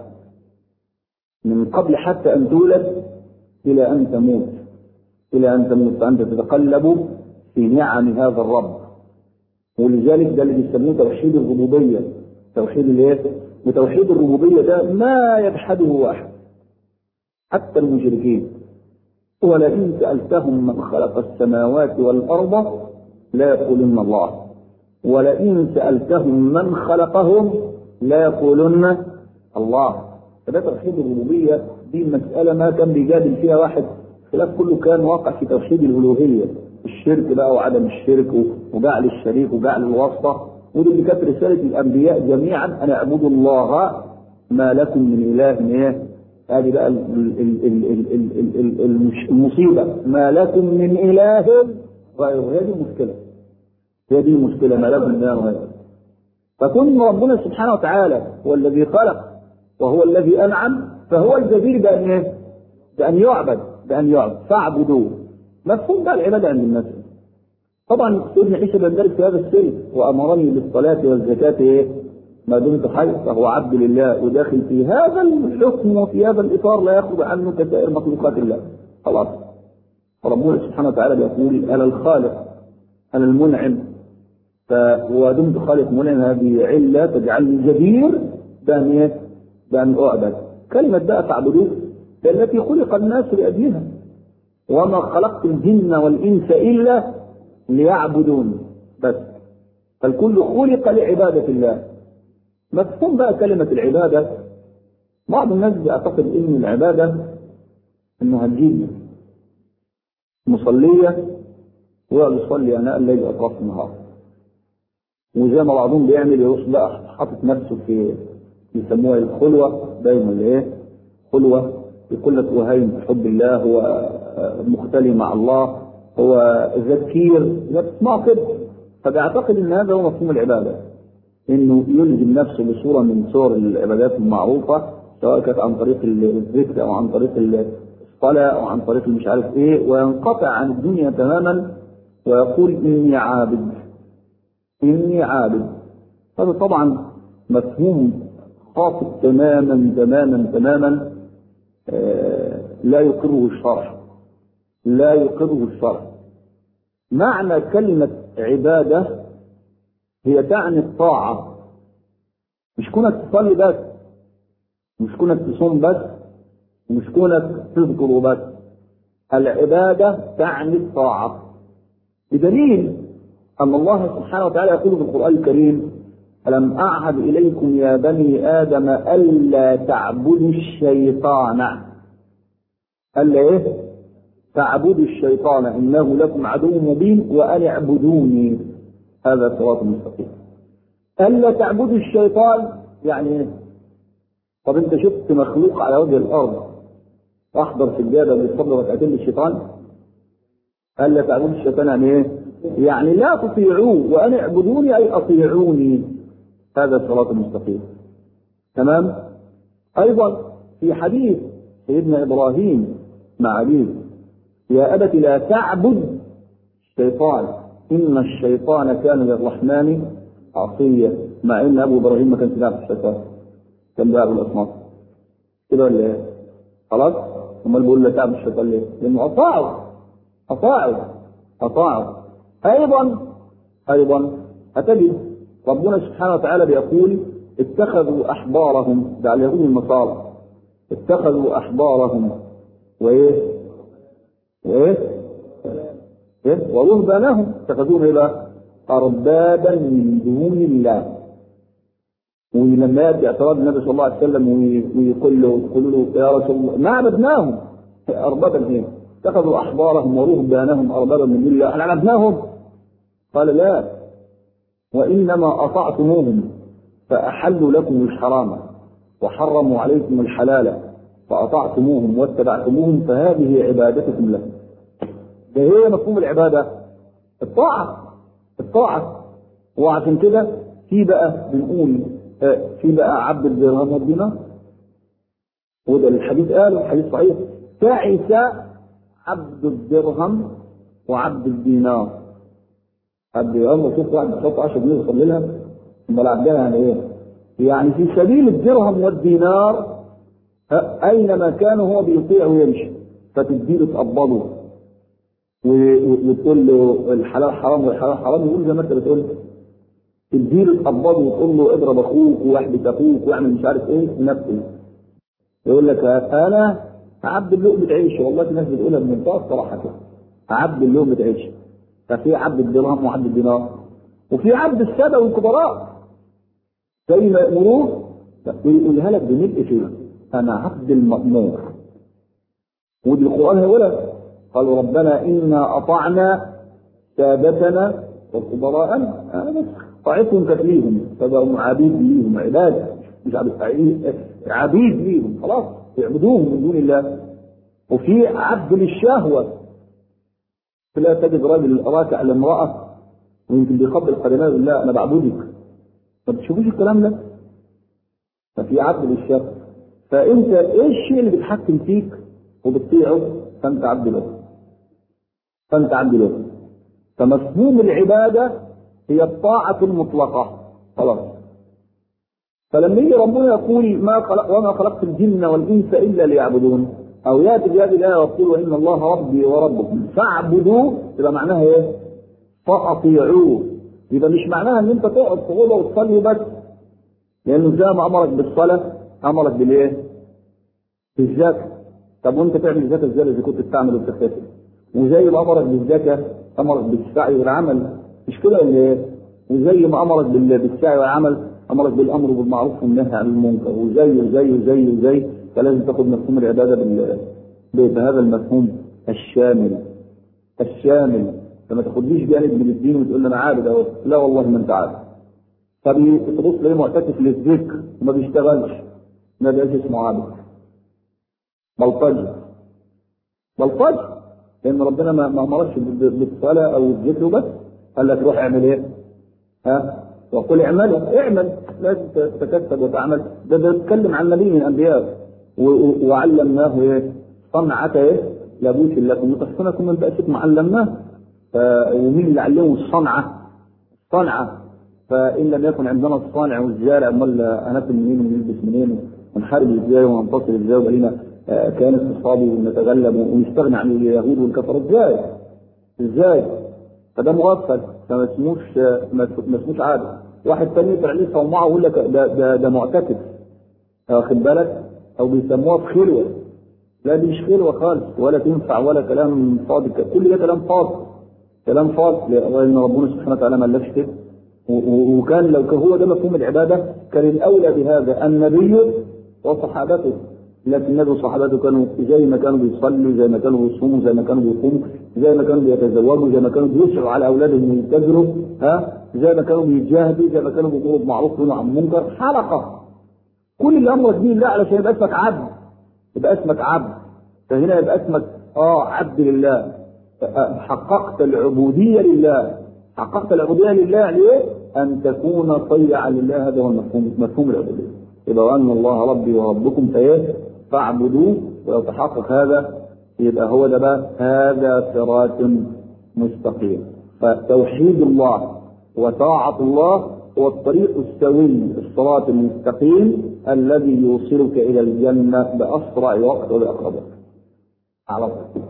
Speaker 1: من قبل حتى ان تولد الى ان تموت الى ان تموت فانت تتقلب في نعم هذا الرب ولذلك ده اللي بيسموه توحيد الربوبيه توحيد الايه؟ وتوحيد الربوبيه ده ما يجحده احد حتى المشركين ولئن سالتهم من خلق السماوات والارض لا يقولن الله ولئن سالتهم من خلقهم لا يقولن الله فده توحيد الربوبيه دي مساله ما كان بيجادل فيها واحد خلاف كله كان واقع في توحيد الالوهيه الشرك بقى وعدم الشرك وجعل الشريك وجعل الواسطه ودي اللي كانت رساله الانبياء جميعا ان اعبدوا الله ما لكم من اله ايه هذه بقى ال- ال- ال- ال- ال- ال- ال- المش- المصيبه ما لكم من اله غيره هي دي المشكله هي دي المشكله ما لكم من اله غيره فكون ربنا سبحانه وتعالى هو الذي خلق وهو الذي انعم فهو الجدير بان ايه؟ بان يعبد بان يعبد فاعبدوه مفهوم بقى العباده عند الناس طبعا سيدنا عيسى بيندرج في هذا السر وامرني بالصلاه والزكاه ايه؟ ما دمت حي فهو عبد لله وداخل في هذا الحكم وفي هذا الاطار لا يخرج عنه كسائر مخلوقات الله خلاص فربنا سبحانه وتعالى بيقول انا الخالق انا المنعم فودمت خالق منعم هذه عله تجعلني جدير بان ايه؟ بان اعبد كلمه بقى فاعبدوه التي خلق الناس لاجلها وما خلقت الجن والانس الا ليعبدون بس فالكل خلق لعباده الله مفهوم بقى كلمه العباده بعض الناس بيعتقد ان العباده انه هتجيب مصليه ويقعد يصلي اناء الليل واطراف النهار وزي ما بعضهم بيعمل يروح بقى حاطط نفسه في يسموها الخلوه دايما ايه؟ خلوه يقول لك وهين بحب الله هو مختلي مع الله هو ذكير بتسمعه كده فبيعتقد ان هذا هو مفهوم العباده انه يلزم نفسه بصوره من صور العبادات المعروفه سواء كانت عن طريق الذكر او عن طريق الصلاه او عن طريق مش عارف ايه وينقطع عن الدنيا تماما ويقول اني عابد اني عابد هذا طبعا مفهوم خاطئ تماما تماما تماما آه لا يقره الشرع لا يقره الشرع معنى كلمة عبادة هي تعني الطاعة مش كونك تصلي بس مش كونك تصوم بس ومش كونك تذكر بس العبادة تعني الطاعة بدليل أن الله سبحانه وتعالى يقول في القرآن الكريم ألم أعهد إليكم يا بني آدم ألا تعبدوا الشيطان ألا إيه؟ تعبدوا الشيطان إنه لكم عدو مبين وأن اعبدوني هذا صراط مستقيم ألا تعبدوا الشيطان يعني إيه؟ طب أنت شفت مخلوق على وجه الأرض أحضر سجادة بيصلي ركعتين للشيطان ألا تعبدوا الشيطان يعني إيه؟ يعني لا تطيعوه وأن اعبدوني أي أطيعوني هذا الصراط المستقيم تمام أيضا في حديث سيدنا إبراهيم مع أبيه يا أبت لا تعبد الشيطان إن الشيطان كان للرحمن عصيا مع إن أبو إبراهيم ما كانش بيعبد الشيطان كان بيعبد الأصنام كده ولا إيه؟ خلاص؟ أمال بيقول لا تعبد الشيطان ليه؟ لأنه أطاعوا أطاعوا أطاعوا أيضا أيضا هتجد ربنا سبحانه وتعالى بيقول اتخذوا أحبارهم ده على اليهود النصارى اتخذوا أحبارهم وإيه؟ وإيه؟ إيه؟ ورهبانهم اتخذوهم إيه بقى؟ أربابا من دون الله ولما يأتي اعتراض النبي صلى الله عليه وسلم ويقول له يقول له يا رسول الله ما عبدناهم أربابا هنا اتخذوا أحبارهم ورهبانهم أربابا من الله هل عبدناهم؟ قال لا وإنما أطعتموهم فأحلوا لكم الحرام وحرموا عليكم الحلال فأطعتموهم واتبعتموهم فهذه عبادتكم لهم ده هي مفهوم العبادة الطاعة الطاعة وعشان كده في بقى بنقول في بقى عبد الدرهم والدينار وده الحديث قال الحديث صحيح تعس عبد الدرهم وعبد الدينار عبد الدرهم شوف واحد بيحط 10 جنيه يصلي لها امال عبدها يعني ايه؟ يعني في سبيل الدرهم والدينار اينما كان هو بيطيع ويمشي فتديله تقبضه وتقول له الحلال حرام والحلال حرام يقول زي ما انت بتقول تديله تقبضه وتقول له اضرب اخوك واحبس اخوك واعمل مش عارف ايه نفسه يقول لك انا عبد اللقمة عيش والله في ناس بتقولها بمنتهى الصراحه كده عبد اللقمة عيش ففي عبد الدرهم وعبد الدينار وفي عبد الساده والكبراء زي ما يامروه ويقولها لك بملء فيه انا عبد المامور ودي القران هيقولها قالوا ربنا انا اطعنا سادتنا وكبراءنا طاعتهم تكليهم فبقوا عبيد ليهم عباده مش عبيد عبيد ليهم خلاص يعبدوهم من دون الله وفي عبد للشهوه لا تجد راجل راكع لامراه ويمكن بيقبل قدمها يقول لا انا بعبدك ما بتشوفوش الكلام ده ففي عبد للشهوه فانت ايه الشيء اللي بيتحكم فيك وبتطيعه فانت عبد له فانت عبد له فمفهوم العباده هي الطاعه المطلقه خلاص فلما يجي ربنا يقول ما خلق وما خلقت الجن والانس الا ليعبدون او ياتي بهذه الايه ويقول وان الله ربي وربكم فاعبدوه يبقى معناها ايه؟ فاطيعوه يبقى مش معناها ان انت تقعد في اوضه وتصلي بس لانه زي ما امرك بالصلاه امرك بالايه؟ بالزكاه طب وانت تعمل الزكاه ازاي اذا كنت بتعمل وبتغتسل؟ وزي ما امرك بالزكاه امرك بالسعي والعمل مش كده ولا ايه؟ وزي ما امرك بالسعي والعمل امرك بالامر بالمعروف والنهي عن المنكر وزي وزي وزي وزي فلازم تاخد مفهوم العباده بال... بهذا المفهوم الشامل الشامل فما تاخدليش جانب من الدين وتقول لي انا عابد اهو لا والله ما انت عابد فبتبص تلاقيه معتكف للذكر وما بيشتغلش ما بقاش اسمه عابد بلطجي بلطجي لان ربنا ما ما امركش بالصلاه او الذكر وبس قال لك روح اعمل ايه؟ ها؟ وقل اعملوا اعمل لازم تتكسب وتعمل ده بيتكلم عن نبي من الانبياء وعلمناه ايه؟ صنعة ايه؟ لابوس لكم وتحصنكم من بأسكم علمناه ومين اللي علمه الصنعة؟ الصنعة فإن لم يكن عندنا الصانع والزارع أمال هناكل منين ونلبس منين ونحارب ازاي وننتصر ازاي ويبقى لنا كيان اقتصادي ونتغلب ونستغنى عن اليهود والكفر ازاي؟ ازاي؟ فده مغفل فما اسموش ما اسموش عادي واحد تاني يطلع عليه صومعه ويقول لك ده ده, ده معتكف واخد بالك او بيسموها في خلوه لا دي مش خلوه خالص ولا تنفع ولا كلام فاضي كل ده كلام فاضي كلام فاضي لان ربنا سبحانه وتعالى ما قالكش كده وكان لو كان هو ده مفهوم العباده كان الاولى بهذا النبي وصحابته لكن النبي وصحابته كانوا زي ما كانوا بيصلوا زي ما كانوا بيصوموا زي ما كانوا بيقوموا زي ما كانوا بيتزوجوا زي ما كانوا بيسعوا على اولادهم ويتجروا ها زي ما كانوا بيجاهدوا زي ما كانوا بيقولوا بمعروف وينهوا عن منكر حلقه كل اللي امرك به الله علشان يبقى اسمك عبد يبقى اسمك عبد فهنا يبقى اسمك اه عبد لله حققت العبوديه لله حققت العبوديه لله ليه؟ ان تكون طيعا لله هذا هو المفهوم مفهوم العبوديه يبقى وان الله ربي وربكم فايه؟ فاعبدوه ولو تحقق هذا يبقى هو ده بقى هذا صراط مستقيم فتوحيد الله وطاعة الله هو الطريق السوي الصراط المستقيم الذي يوصلك إلى الجنة بأسرع وقت وبأقرب وقت. على طول.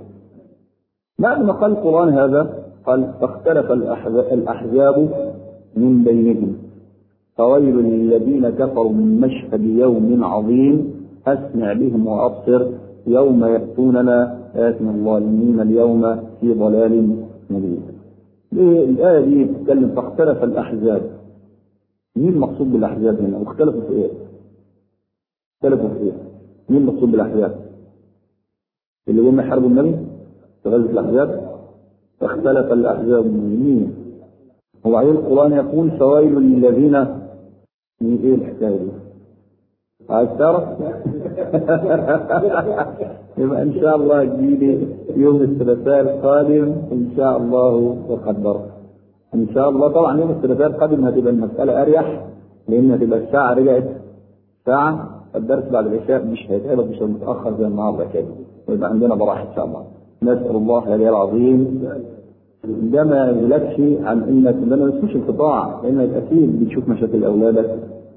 Speaker 1: بعد ما قال القرآن هذا قال فاختلف الأحزاب من بينهم فويل للذين كفروا من مشهد يوم عظيم أسمع بهم وأبصر يوم يأتوننا آتنا الظالمين اليوم في ضلال مبين. الآية دي بتتكلم فاختلف الأحزاب. مين المقصود بالاحزاب هنا واختلفوا في ايه؟ اختلفوا في ايه؟ مين المقصود بالاحزاب؟ اللي هم يحاربوا النبي في غزوه الاحزاب فاختلف الاحزاب مين؟ هو عين القران يقول فويل للذين من ايه الحكايه دي؟ عايز تعرف؟ يبقى ان شاء الله تجيلي يوم الثلاثاء القادم ان شاء الله وقدره. ان شاء الله طبعا يوم الثلاثاء القادم هتبقى المساله اريح لان هتبقى الساعه رجعت ساعه الدرس بعد العشاء مش هيتقلب مش متاخر زي النهارده كده ويبقى عندنا براحه ان شاء الله. نسال الله العلي العظيم ده ما يغلبش عن انك ده ما يسموش انقطاع لانك اكيد بتشوف مشاكل اولادك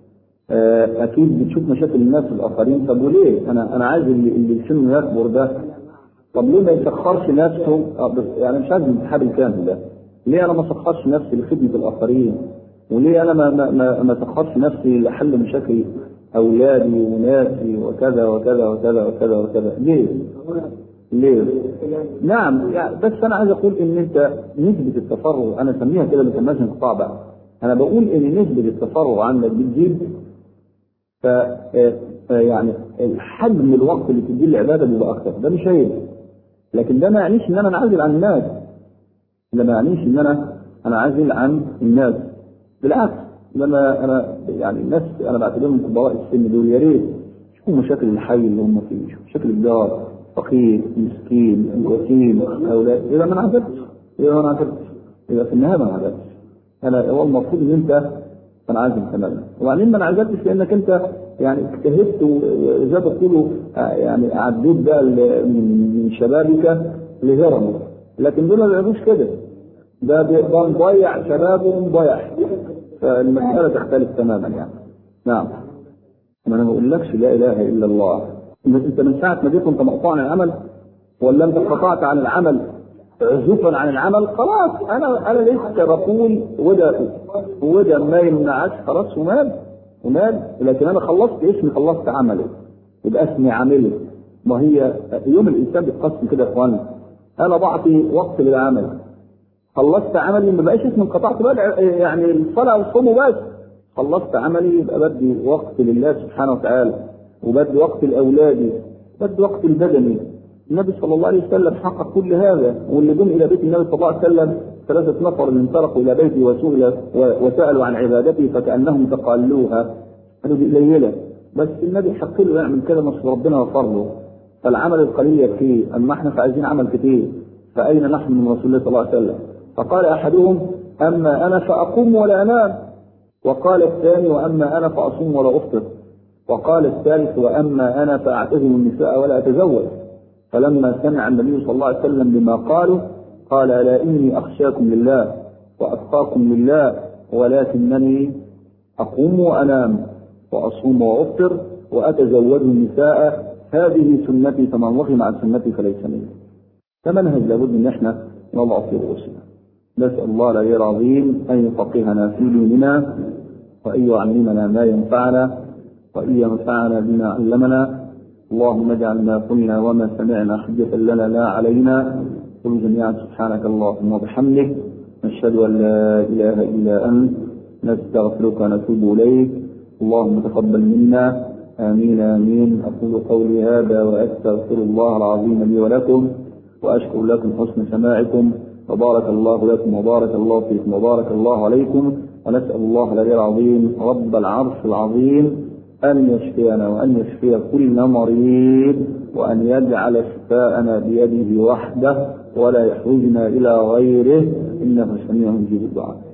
Speaker 1: اكيد بتشوف مشاكل الناس الاخرين طب وليه؟ انا انا عايز اللي, اللي سنه يكبر ده طب ليه ما يسخرش نفسه يعني مش عايز الانتحاب الكامل ده ليه انا ما اسخرش نفسي لخدمه الاخرين؟ وليه انا ما ما ما, ما اسخرش نفسي لحل مشاكل اولادي وناسي وكذا وكذا وكذا وكذا وكذا ليه؟ ليه؟ نعم يعني بس انا عايز اقول ان انت نسبه التفرغ انا اسميها كده ما بسميهاش انقطاع بقى انا بقول ان نسبه التفرغ عندك بتزيد ف يعني حجم الوقت اللي تديه العباده بيبقى اكثر ده مش عيب لكن ده ما يعنيش ان انا انعزل عن الناس ده ما يعنيش ان انا انا عازل عن الناس بالعكس لما انا يعني الناس انا بعتبرهم كبراء السن دول يا ريت يشوفوا مشاكل الحي اللي هم فيه يشوفوا مشاكل الجار فقير مسكين يتيم اولاد اذا ما انعزلتش اذا ما انعزلتش اذا في النهايه ما انعزلتش انا هو المفروض ان انت تنعزل تماما وبعدين ما انعزلتش لانك انت يعني اجتهدت وزي ما بيقولوا يعني عديت بقى من شبابك لهرمك لكن دول ما بيعملوش كده ده بيبقى مضيع شبابه ومضيع فالمساله تختلف تماما يعني نعم ما انا ما بقولكش لا اله الا الله انت من ساعه ما جيت وانت مقطوع عن العمل ولا انت انقطعت عن العمل عزوفا عن العمل خلاص انا انا لسه بقول وده وده ما يمنعش خلاص ومال ومال لكن انا خلصت اسمي خلصت عمله يبقى اسمي عامله ما هي يوم الانسان بيتقسم كده يا اخوانا انا بعطي وقت للعمل خلصت عملي ما بقاش اسمي انقطعت بقى يعني الصلاه والصوم بس خلصت عملي يبقى بدي وقت لله سبحانه وتعالى وبدي وقت لاولادي بدي وقت البدني النبي صلى الله عليه وسلم حقق كل هذا واللي جم الى بيت النبي صلى الله عليه وسلم ثلاثة نفر اللي انطلقوا الى بيته وسئل وسالوا عن عبادته فكانهم تقالوها قالوا دي قليله بس النبي حق له يعمل كده مش ربنا غفر له فالعمل القليل يكفيه اما احنا فعايزين عمل كتير فاين نحن من رسول الله صلى الله عليه وسلم فقال احدهم اما انا فاقوم ولا انام وقال الثاني واما انا فاصوم ولا افطر وقال الثالث واما انا فاعتزل النساء ولا اتزوج فلما سمع النبي صلى الله عليه وسلم بما قالوا قال الا اني اخشاكم لله واتقاكم لله ولكنني اقوم وانام واصوم وافطر واتزوج النساء هذه سنتي فمن رغم عن سنتي فليس مني فمنهج لابد ان احنا نضع في رؤوسنا نسال الله العلي العظيم ان يفقهنا في ديننا وان يعلمنا ما ينفعنا وان ينفعنا بما علمنا اللهم اجعل ما قلنا وما سمعنا حجة لنا لا علينا قل جميعا سبحانك اللهم وبحمدك نشهد ان لا اله الا انت نستغفرك ونتوب اليك اللهم تقبل منا امين امين اقول قولي هذا واستغفر الله العظيم لي ولكم واشكر لكم حسن سماعكم وبارك الله لكم وبارك الله فيكم وبارك الله عليكم ونسال الله العلي العظيم رب العرش العظيم أن يشفينا وأن يشفي كل مريض وأن يجعل شفاءنا بيده وحده ولا يحوجنا إلى غيره إنه سميع مجيب الدعاء